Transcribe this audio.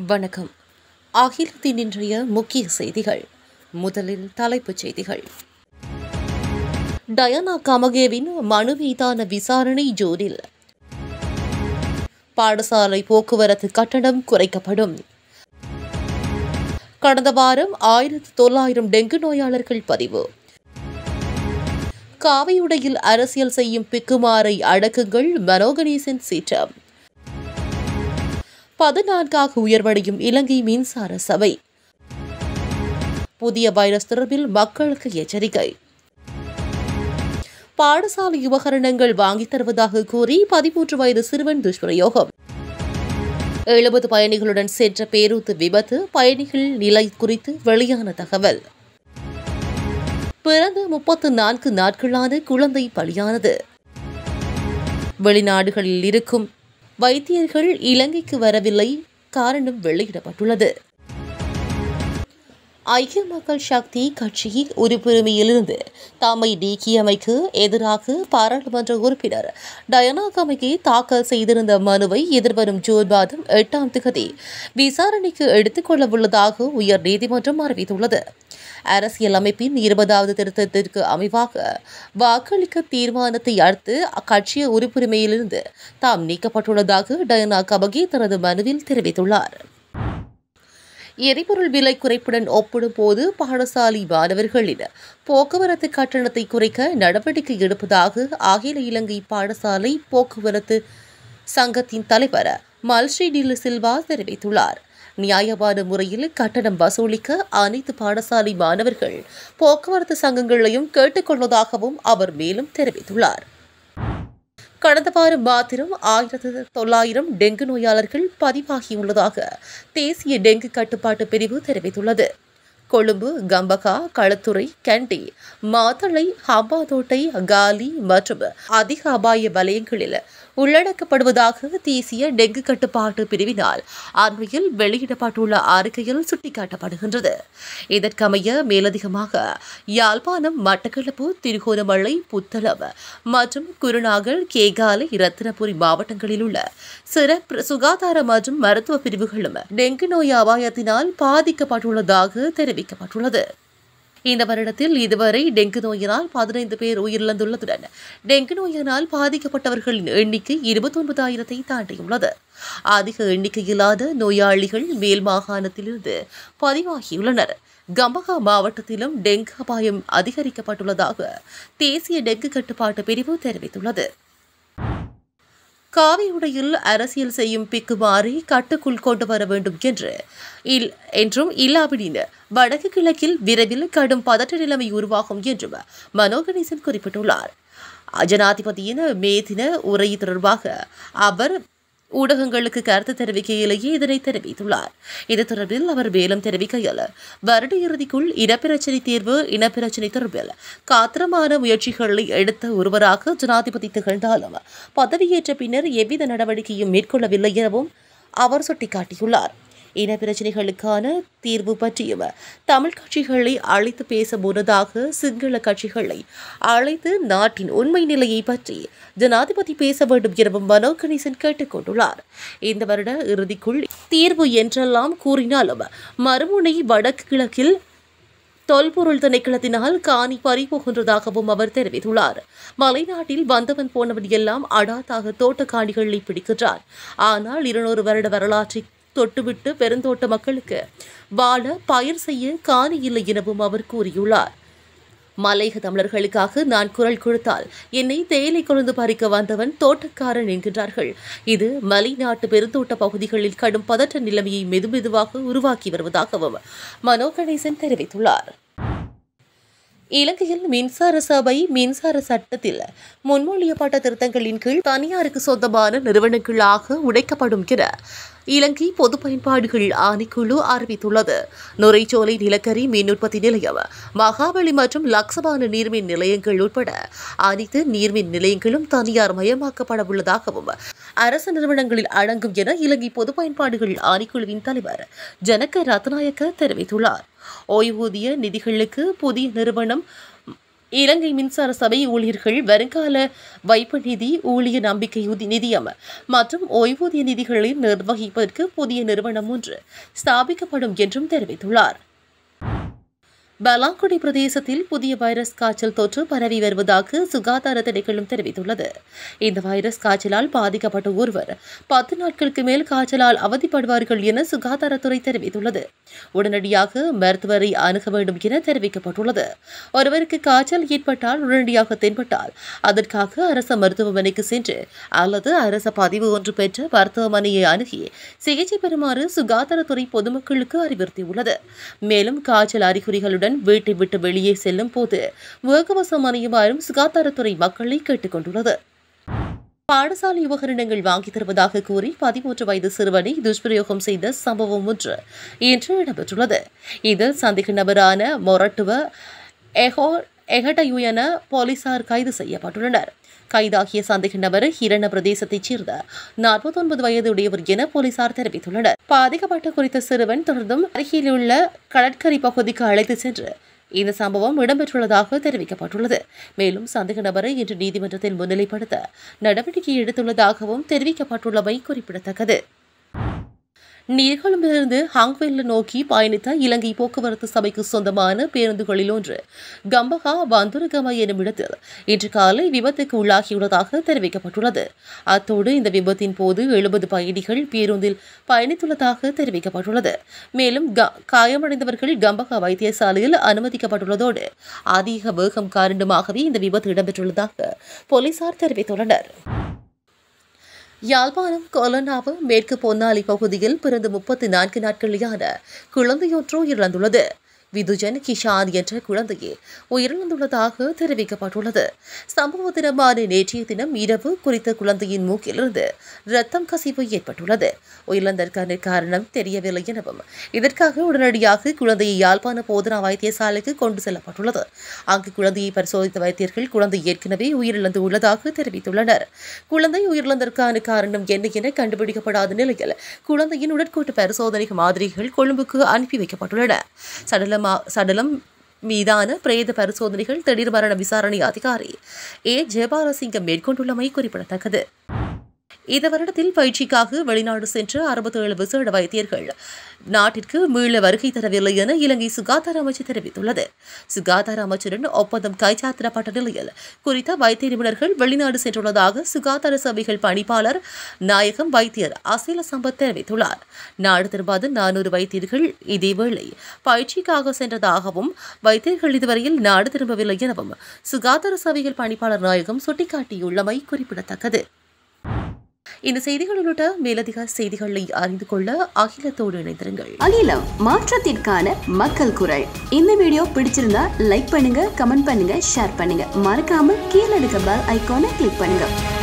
வணக்கம் அகிலத்தின் இன்றைய முக்கிய செய்திகள் முதலில் தலைப்புச் செய்திகள் டயானா கமகேவின் மனு மீதான விசாரணை ஜூனில் பாடசாலை போக்குவரத்து கட்டணம் குறைக்கப்படும் கடந்த வாரம் ஆயிரத்து தொள்ளாயிரம் டெங்கு நோயாளர்கள் பதிவு காவியுடையில் அரசியல் செய்யும் பிக்குமாரை அடக்குங்கள் மனோகணேசன் சீற்றம் பதினான்காக உயர்வடையும் இலங்கை மின்சார சபை புதிய வைரஸ் தொடர்பில் மக்களுக்கு எச்சரிக்கை பாடசாலை உபகரணங்கள் வாங்கித் தருவதாக கூறி பதிமூன்று வயது சிறுவன் துஷ்பிரயோகம் எழுபது பயணிகளுடன் சென்ற பேருந்து விபத்து பயணிகள் நிலை குறித்து வெளியான தகவல் பிறந்த முப்பத்து நான்கு நாட்களான குழந்தை பலியானது வெளிநாடுகளில் இருக்கும் வைத்தியர்கள் இலங்கைக்கு வரவில்லை காரணம் வெளியிடப்பட்டுள்ளது ஐக்கிய மக்கள் சக்தி கட்சி உறுப்புரிமையிலிருந்து தம்மை நீக்கியமைக்கு எதிராக பாராளுமன்ற உறுப்பினர் டயனா கமிகி தாக்கல் செய்திருந்த மனுவை எதிர்வரும் ஜூன் மாதம் எட்டாம் தேதி விசாரணைக்கு எடுத்துக் கொள்ள உள்ளதாக உயர் நீதிமன்றம் அறிவித்துள்ளது அரசியல் அமைப்பின் இருபதாவது திருத்தத்திற்கு அமைவாக வாக்களிக்க தீர்மானத்தை அடுத்து அக்கட்சி உறுப்புரிமையிலிருந்து தாம் நீக்கப்பட்டுள்ளதாக டயனா கபகி தனது மனுவில் தெரிவித்துள்ளார் எரிபொருள் விலை குறைப்புடன் ஒப்பிடும் போது பாடசாலை மாணவர்களின் போக்குவரத்து கட்டணத்தை குறைக்க நடவடிக்கை எடுப்பதாக அகில இலங்கை பாடசாலை போக்குவரத்து சங்கத்தின் தலைவர் மல்ஸ்ரீ டில்லு சில்வா தெரிவித்துள்ளார் நியாயமான முறையில் கட்டணம் வசூலிக்க அனைத்து பாடசாலை மாணவர்கள் போக்குவரத்து சங்கங்களையும் கேட்டுக்கொள்வதாகவும் அவர் மேலும் தெரிவித்துள்ளார் கடந்த வாரம் மாத்திரம் ஆயிரத்து தொள்ளாயிரம் டெங்கு நோயாளர்கள் பதிவாகியுள்ளதாக தேசிய டெங்கு கட்டுப்பாட்டு பிரிவு தெரிவித்துள்ளது கொழும்பு கம்பகா களத்துறை கண்டி மாத்தளை ஹம்பாதோட்டை காலி மற்றும் அதிக அபாய வலயங்களில் உள்ளடக்கப்படுவதாக தேசிய டெங்கு கட்டுப்பாட்டு பிரிவினால் அண்மையில் வெளியிடப்பட்டுள்ள அறிக்கையில் சுட்டிக்காட்டப்படுகின்றது இதற்கமைய மேலதிகமாக யாழ்ப்பாணம் மட்டக்களப்பு திருகோணமலை புத்தளம் மற்றும் குருநாகல் கேகாலை இரத்தினபுரி மாவட்டங்களில் உள்ள சிறப்பு சுகாதார மற்றும் மருத்துவ பிரிவுகளும் டெங்கு நோய் அபாயத்தினால் பாதிக்கப்பட்டுள்ளதாக தெரிவிக்கப்பட்டுள்ளது இந்த வருடத்தில் இதுவரை டெங்கு நோயினால் பதினைந்து பேர் உயிரிழந்துள்ளதுடன் டெங்கு நோயினால் பாதிக்கப்பட்டவர்களின் எண்ணிக்கை இருபத்தொன்பதாயிரத்தை தாண்டியுள்ளது அதிக எண்ணிக்கையிலான நோயாளிகள் மேல் மாகாணத்திலிருந்து பதிவாகியுள்ளனர் கம்பகா மாவட்டத்திலும் டெங்கு அபாயம் அதிகரிக்கப்பட்டுள்ளதாக தேசிய டெங்கு கட்டுப்பாட்டு பிரிவு தெரிவித்துள்ளது காவியுடையில் அரசியல் செய்யும் பிக்குமாறி கட்டுக்குள் கொண்டு வர வேண்டும் என்று இல் என்றும் இல்லாவிடின் வடக்கு கிழக்கில் விரைவில் கடும் பதற்ற நிலைமை உருவாகும் என்றும் மனோகணேசன் குறிப்பிட்டுள்ளார் ஜனாதிபதியின் மே தின உரை தொடர்பாக அவர் ஊடகங்களுக்கு கருத்து தெரிவிக்கையிலேயே இதனை தெரிவித்துள்ளார் இது தொடர்பில் அவர் மேலும் தெரிவிக்கையில் வருட இறுதிக்குள் இனப்பிரச்சினை தீர்வு இனப்பிரச்சினை தொடர்பில் காத்திரமான முயற்சிகளை எடுத்த ஒருவராக ஜனாதிபதி திகழ்ந்தாலும் பதவியேற்ற பின்னர் எவ்வித நடவடிக்கையும் மேற்கொள்ளவில்லை எனவும் அவர் சுட்டிக்காட்டியுள்ளார் இன பிரச்சினைகளுக்கான தீர்வு பற்றியும் தமிழ் கட்சிகளை அழைத்து பேச முன்னதாக சிங்கள கட்சிகளை அழைத்து நாட்டின் உண்மை நிலையை பற்றி ஜனாதிபதி பேச வேண்டும் எனவும் மனோ கணேசன் கேட்டுக்கொண்டுள்ளார் இந்த வருட இறுதிக்குள் தீர்வு என்றெல்லாம் கூறினாலும் மறுமுனை வடக்கு கிழக்கில் தொல்பொருள் திணைக்களத்தினால் காணி பறிபோகின்றதாகவும் அவர் தெரிவித்துள்ளார் மலைநாட்டில் வந்தவன் போனவன் எல்லாம் அடாத்தாக தோட்டக்காணிகளை பிடிக்கின்றான் ஆனால் இருநூறு வருட வரலாற்றை தொட்டுவிட்டு பெருந்தோட்ட மக்களுக்கு வாழ பயிர் செய்ய காணி இல்லை எனவும் அவர் கூறியுள்ளார் மலையக தமிழர்களுக்காக நான் குரல் கொடுத்தால் என்னை தேயிலை கொழுந்து பறிக்க வந்தவன் தோட்டக்காரன் என்கின்றார்கள் இது மலைநாட்டு பெருந்தோட்ட பகுதிகளில் கடும் பதற்ற நிலைமையை மெதுமெதுவாக உருவாக்கி வருவதாகவும் மனோ கணேசன் தெரிவித்துள்ளார் இலங்கையில் மின்சார சபை மின்சார சட்டத்தில் முன்மொழியப்பட்ட திருத்தங்களின் கீழ் தனியாருக்கு சொந்தமான நிறுவனங்களாக உடைக்கப்படும் என இலங்கை பொது பயன்பாடுகள் ஆணைக்குழு அறிவித்துள்ளது நுரைச்சோலை நிலக்கரி மின் உற்பத்தி நிலையம் மகாபலி மற்றும் லக்சபான நீர்மின் நிலையங்கள் உட்பட அனைத்து நீர்மின் நிலையங்களும் தனியார் மயமாக்கப்பட உள்ளதாகவும் அரசு நிறுவனங்களில் அடங்கும் என இலங்கை பொது பயன்பாடுகள் ஆணைக்குழுவின் தலைவர் ஜனக ரத்நாயக்க தெரிவித்துள்ளார் ஓய்வூதிய நிதிகளுக்கு புதிய நிறுவனம் இலங்கை மின்சார சபை ஊழியர்கள் வருங்கால வைப்பு நிதி ஊழிய நம்பிக்கை உதி- நிதியம் மற்றும் ஓய்வூதிய நிதிகளை நிர்வகிப்பதற்கு புதிய நிறுவனம் ஒன்று ஸ்தாபிக்கப்படும் என்றும் தெரிவித்துள்ளார் பலாங்குடி பிரதேசத்தில் புதிய வைரஸ் காய்ச்சல் தொற்று பரவி வருவதாக சுகாதார திணைக்களம் தெரிவித்துள்ளது இந்த வைரஸ் காய்ச்சலால் பாதிக்கப்பட்ட ஒருவர் பத்து நாட்களுக்கு மேல் காய்ச்சலால் அவதிப்படுவார்கள் என சுகாதாரத்துறை தெரிவித்துள்ளது உடனடியாக மருத்துவரை அணுக வேண்டும் என தெரிவிக்கப்பட்டுள்ளது ஒருவருக்கு காய்ச்சல் ஏற்பட்டால் உடனடியாக தென்பட்டால் அதற்காக அரச மருத்துவமனைக்கு சென்று அல்லது அரச பதிவு ஒன்று பெற்ற மருத்துவமனையை அணுகி சிகிச்சை பெறுமாறு சுகாதாரத்துறை பொதுமக்களுக்கு அறிவுறுத்தியுள்ளது மேலும் காய்ச்சல் அறிகுறிகளுடன் வீட்டை விட்டு வெளியே செல்லும் போது முகக்கவசம் அணியுமாறும் சுகாதாரத்துறை மக்களை கேட்டுக் கொண்டுள்ளது பாடசாலை உபகரணங்கள் வாங்கி தருவதாக கூறி பதிமூன்று வயது சிறுவனை துஷ்பிரயோகம் செய்த சம்பவம் ஒன்று இன்று இடம்பெற்றுள்ளது இதில் சந்தேக நபரான மொரட்டுவ எஹோ எகடயு என போலீசார் கைது செய்யப்பட்டுள்ளனர் கைதாகிய சந்தேக நபர் ஹிரண பிரதேசத்தைச் சேர்ந்த நாற்பத்தொன்பது வயதுடையவர் என போலீசார் தெரிவித்துள்ளனர் பாதிக்கப்பட்ட குறித்த சிறுவன் தொடர்ந்தும் அருகிலுள்ள கடற்கரை பகுதிக்கு அழைத்து சென்று இந்த சம்பவம் இடம்பெற்றுள்ளதாக தெரிவிக்கப்பட்டுள்ளது மேலும் சந்தேக நபரை இன்று நீதிமன்றத்தில் முன்னிலைப்படுத்த நடவடிக்கை எடுத்துள்ளதாகவும் தெரிவிக்கப்பட்டுள்ளமை குறிப்பிடத்தக்கது நீர்கொழும்பிலிருந்து ஹாங்வெல்ல நோக்கி பயணித்த இலங்கை போக்குவரத்து சபைக்கு சொந்தமான பேருந்துகளில் ஒன்று கம்பகா பந்துரகம எனும் இடத்தில் இன்று காலை விபத்துக்கு உள்ளாகியுள்ளதாக தெரிவிக்கப்பட்டுள்ளது அத்தோடு இந்த விபத்தின் போது எழுபது பயணிகள் பேருந்தில் பயணித்துள்ளதாக தெரிவிக்கப்பட்டுள்ளது மேலும் க- காயமடைந்தவர்கள் கம்பகா வைத்தியசாலையில் அனுமதிக்கப்பட்டுள்ளதோடு அதிக வேகம் காரணமாகவே இந்த விபத்து இடம்பெற்றுள்ளதாக போலீசார் தெரிவித்துள்ளனர் யாழ்ப்பாணம் கொலனாவு மேற்கு பொன்னாலி பகுதியில் பிறந்து முப்பத்தி நான்கு நாட்களிலான குழந்தையொன்று இழந்துள்ளது விதுஜன் கிஷான் என்ற குழந்தையே உயிரிழந்துள்ளதாக தெரிவிக்கப்பட்டுள்ளது சம்பவ தினமான நேற்றைய தினம் இரவு குறித்த குழந்தையின் மூக்கிலிருந்து இரத்தம் கசிவு ஏற்பட்டுள்ளது உயிரிழந்ததற்கான காரணம் தெரியவில்லை எனவும் இதற்காக உடனடியாக குழந்தையை யாழ்ப்பாண போதனா வைத்தியசாலைக்கு கொண்டு செல்லப்பட்டுள்ளது அங்கு குழந்தையை பரிசோதித்த வைத்தியர்கள் குழந்தை ஏற்கனவே உயிரிழந்து உள்ளதாக தெரிவித்துள்ளனர் குழந்தை உயிரிழந்ததற்கான காரணம் என்ன என கண்டுபிடிக்கப்படாத நிலையில் குழந்தையின் உடற்கூட்டு பரிசோதனை மாதிரிகள் கொழும்புக்கு அனுப்பி வைக்கப்பட்டுள்ளன சடலமா சடலம் மீதான பிரேத பரிசோதனைகள் திடீர் மரண விசாரணை அதிகாரி ஏ ஜெயபாலசிங்கம் மேற்கொண்டுள்ளமை குறிப்பிடத்தக்கது இந்த வருடத்தில் பயிற்சிக்காக வெளிநாடு சென்ற அறுபத்தேழு விசேட வைத்தியர்கள் நாட்டிற்கு மீள வருகை தரவில்லை என இலங்கை சுகாதார அமைச்சு தெரிவித்துள்ளது சுகாதார அமைச்சருடன் ஒப்பந்தம் கைச்சாத்திடப்பட்ட நிலையில் குறித்த வைத்திய நிபுணர்கள் வெளிநாடு சென்றுள்ளதாக சுகாதார சபைகள் பணிப்பாளர் நாயகம் வைத்தியர் அசீல சம்பத் தெரிவித்துள்ளார் நாடு திரும்பாத நானூறு வைத்தியர்கள் இதேவேளை பயிற்சிக்காக சென்றதாகவும் வைத்தியர்கள் இதுவரையில் நாடு திரும்பவில்லை எனவும் சுகாதார சபைகள் பணிப்பாளர் நாயகம் சுட்டிக்காட்டியுள்ளமை குறிப்பிடத்தக்கது இந்த செய்திகள் உள்ளிட்ட மேலதிக செய்திகளை அறிந்து கொள்ள அகிலத்தோடு இணைந்திருங்கள் அகிலம் மாற்றத்திற்கான மக்கள் குரல் இந்த வீடியோ பிடிச்சிருந்தா லைக் பண்ணுங்க கமெண்ட் பண்ணுங்க ஷேர் பண்ணுங்க மறக்காம கீழே இருக்க பெல் ஐகானை கிளிக் பண்ணுங்க